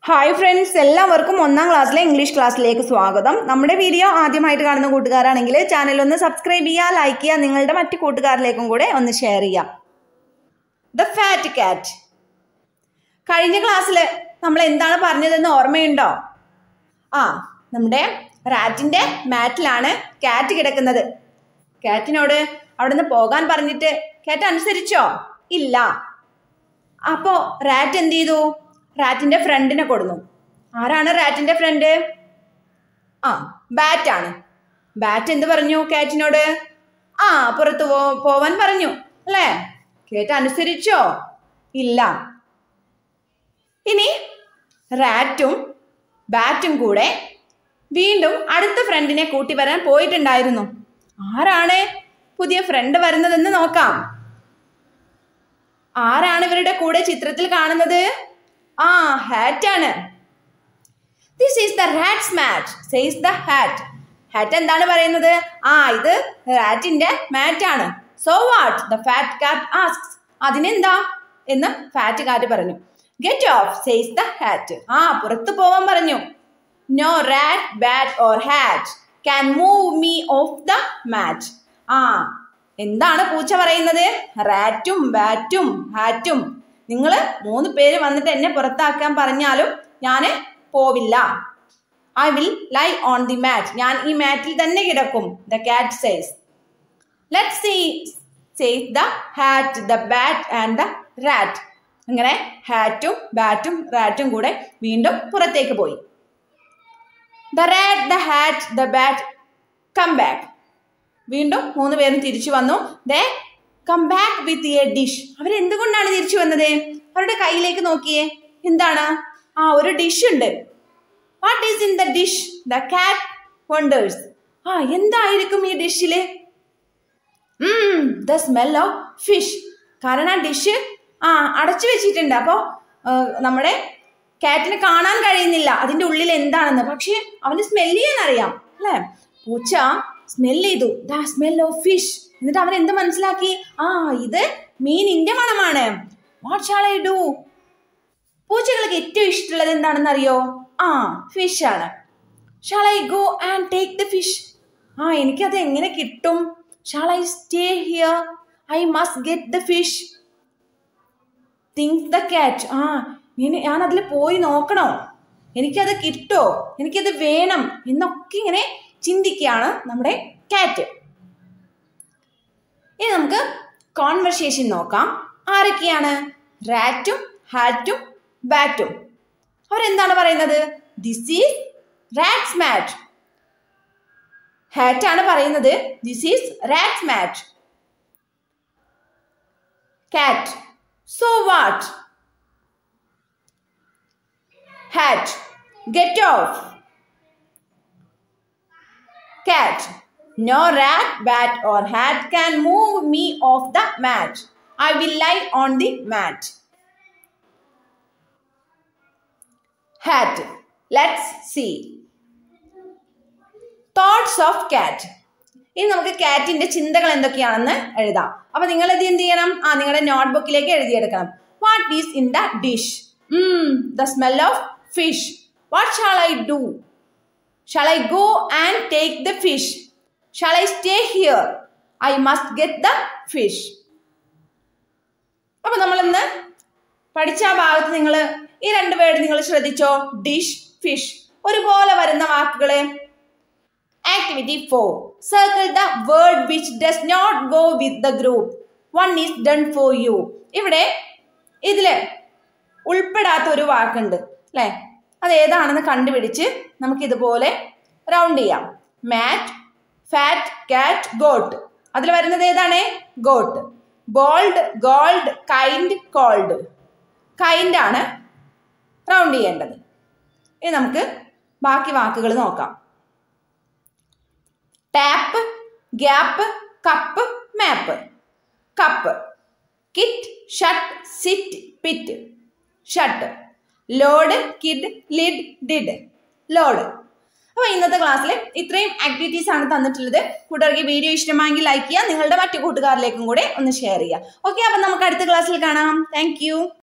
Hi friends എല്ലാവർക്കും ഒന്നാം ക്ലാസ്സിലെ ഇംഗ്ലീഷ് ക്ലാസ്സിലേക്ക് സ്വാഗതം നമ്മുടെ വീഡിയോ ആദ്യമായിട്ട് കാണുന്ന കൂട്ടുകാരാണെങ്കിൽ ചാനൽ ഒന്ന് സബ്സ്ക്രൈബ് ചെയ്യുക ലൈക്ക് ചെയ്യുക നിങ്ങളുടെ മറ്റു കൂട്ടുകാരിലേക്കും കൂടെ ഒന്ന് ഷെയർ ചെയ്യാം ദ ഫാറ്റ് കാറ്റ് കഴിഞ്ഞ ക്ലാസ്സിൽ നമ്മൾ എന്താണ് പറഞ്ഞതെന്ന് ഓർമ്മയുണ്ടോ ആ നമ്മുടെ റാറ്റിൻ്റെ മാറ്റിലാണ് കാറ്റ് കിടക്കുന്നത് കാറ്റിനോട് അവിടുന്ന് പോകാൻ പറഞ്ഞിട്ട് കാറ്റ് അനുസരിച്ചോ ഇല്ല അപ്പോൾ റാറ്റ് എന്ത് ചെയ്തു റാറ്റിന്റെ ഫ്രണ്ടിനെ കൊടുന്നു ആരാണ് റാറ്റിന്റെ ഫ്രണ്ട് ആ ബാറ്റ് ആണ് ബാറ്റ് എന്ത് പറഞ്ഞു കാറ്റിനോട് ആ പുറത്തു പോ പോവാൻ പറഞ്ഞു അല്ലേ കേട്ട് അനുസരിച്ചോ ഇല്ല ഇനി റാറ്റും ബാറ്റും കൂടെ വീണ്ടും അടുത്ത ഫ്രണ്ടിനെ കൂട്ടി വരാൻ പോയിട്ടുണ്ടായിരുന്നു ആരാണ് പുതിയ ഫ്രണ്ട് വരുന്നതെന്ന് നോക്കാം ആരാണ് ഇവരുടെ കൂടെ ചിത്രത്തിൽ കാണുന്നത് ആ ഹാറ്റ് ആണ് this is the rat's mat says the hat hat എന്താണ് പറയുന്നത് ആ ഇത് റാറ്റിന്റെ മാറ്റ് ആണ് so what the fat cat asks അതിനെന്താ എന്ന് ഫാറ്റ് കാറ്റ് പറഞ്ഞു get off says the hat ആ പുറത്തു പോവാൻ പറഞ്ഞു no rat bat or hat can move me off the mat ആ എന്താണ് പൂച്ച പറയുന്നത് റാറ്റും ബാറ്റും ഹാറ്റും നിങ്ങൾ മൂന്ന് പേര് വന്നിട്ട് എന്നെ പുറത്താക്കാൻ പറഞ്ഞാലും ഞാൻ പോവില്ല I will lie on the mat ഞാൻ ഈ മാറ്റിൽ തന്നെ കിടക്കും the cat says let's see says the hat the bat and the rat അങ്ങനെ ഹാറ്റും ബാറ്റും റാറ്റും കൂടെ വീണ്ടും പുറത്തേക്ക് പോയി the rat the hat the bat come back വീണ്ടും മൂന്ന് പേരും തിരിച്ചു വന്നു they come back with a dish അവരെന്തുകൊണ്ടാണ് തിരിച്ചു വന്നത് അവരുടെ കയ്യിലേക്ക് നോക്കിയേ എന്താണ് ആ ഒരു ഡിഷ് ഉണ്ട് what is in the dish the cat wonders ആ എന്തായിരിക്കും ഈ ഡിഷില് ദ സ്മെൽ ഓഫ് ഫിഷ് കാരണം ആ ഡിഷ് ആ അടച്ചു വെച്ചിട്ടുണ്ട് അപ്പോൾ നമ്മുടെ കാറ്റിന് കാണാൻ കഴിയുന്നില്ല അതിൻ്റെ ഉള്ളിൽ എന്താണെന്ന് പക്ഷേ അവന് സ്മെല് ചെയ്യാൻ അറിയാം അല്ലേ പൂച്ച സ്മെൽ ചെയ്തു ദ സ്മെൽ ഓഫ് ഫിഷ് എന്നിട്ട് അവൻ എന്ത് മനസ്സിലാക്കി ആ ഇത് മീനിന്റെ മണമാണ് വാട്ട് ഷാൾ ഐ ഡു പൂച്ചകൾക്ക് ഏറ്റവും ഇഷ്ടമുള്ളത് എന്താണെന്ന് അറിയോ ആ ഫിഷ് ആണ് shall I go and take the fish ആ എനിക്കത് എങ്ങനെ കിട്ടും shall I stay here I must get the fish think the cat ആ ഇനി ഞാൻ അതിൽ പോയി നോക്കണോ എനിക്കത് കിട്ടോ എനിക്കത് വേണം എന്നൊക്കെ ഇങ്ങനെ ചിന്തിക്കുകയാണ് നമ്മുടെ കാറ്റ് ഇനി നമുക്ക് കോൺവെർസേഷൻ നോക്കാം ആരൊക്കെയാണ് റാറ്റും ഹാറ്റും ബാറ്റും അവരെന്താണ് പറയുന്നത് ദിസ് ഈസ് റാറ്റ്സ് മാറ്റ് ഹാറ്റാണ് പറയുന്നത് this is rat's mat cat so what hat get off cat. No rat, bat, or hat can move me off the mat. I will lie on the mat. Hat. Let's see. Thoughts of cat ഇനി നമുക്ക് കാറ്റിന്റെ ചിന്തകൾ എന്തൊക്കെയാണെന്ന് എഴുതാം അപ്പൊ നിങ്ങൾ ഇത് എന്ത് ചെയ്യണം ആ നിങ്ങളുടെ നോട്ട്ബുക്കിലേക്ക് എഴുതിയെടുക്കണം what is in the dish the smell of fish what shall I do Shall I go and take the fish? Shall I stay here? I must get the fish. അപ്പൊ നമ്മളിന്ന് പഠിച്ച ആ ഭാഗത്ത് നിങ്ങൾ ഈ രണ്ട് വേർഡ് നിങ്ങൾ ശ്രദ്ധിച്ചോ ഡിഷ് ഫിഷ് ഒരുപോലെ വരുന്ന വാക്കുകള് activity four circle the word which does not go with the group one is done for you ഇവിടെ ഇതില് ഉൾപ്പെടാത്ത ഒരു വാക്കുണ്ട് അല്ലേ അത് ഏതാണെന്ന് കണ്ടുപിടിച്ച് നമുക്ക് ഇതുപോലെ റൗണ്ട് ചെയ്യാം മാറ്റ് ഫാറ്റ് കാറ്റ് ഗോട്ട് അതിൽ വരുന്നത് ഏതാണ് goat bold gold kind cold kind ആണ് റൗണ്ട് ചെയ്യേണ്ടത് ഇനി നമുക്ക് ബാക്കി വാക്കുകൾ നോക്കാം tap gap cup map cup kit shut sit pit shut load kid lid did load അപ്പോൾ ഇന്നത്തെ ക്ലാസ്സിൽ ഇത്രയും ആക്ടിവിറ്റീസ് ആണ് തന്നിട്ടുള്ളത് കൂട്ടുകാർക്ക് വീഡിയോ ഇഷ്ടമായെങ്കിൽ ലൈക്ക് ചെയ്യുക നിങ്ങളുടെ മറ്റു കൂട്ടുകാരിലേക്കും കൂടെ ഒന്ന് ഷെയർ ചെയ്യുക ഓക്കെ അപ്പം നമുക്ക് അടുത്ത ക്ലാസ്സിൽ കാണാം താങ്ക്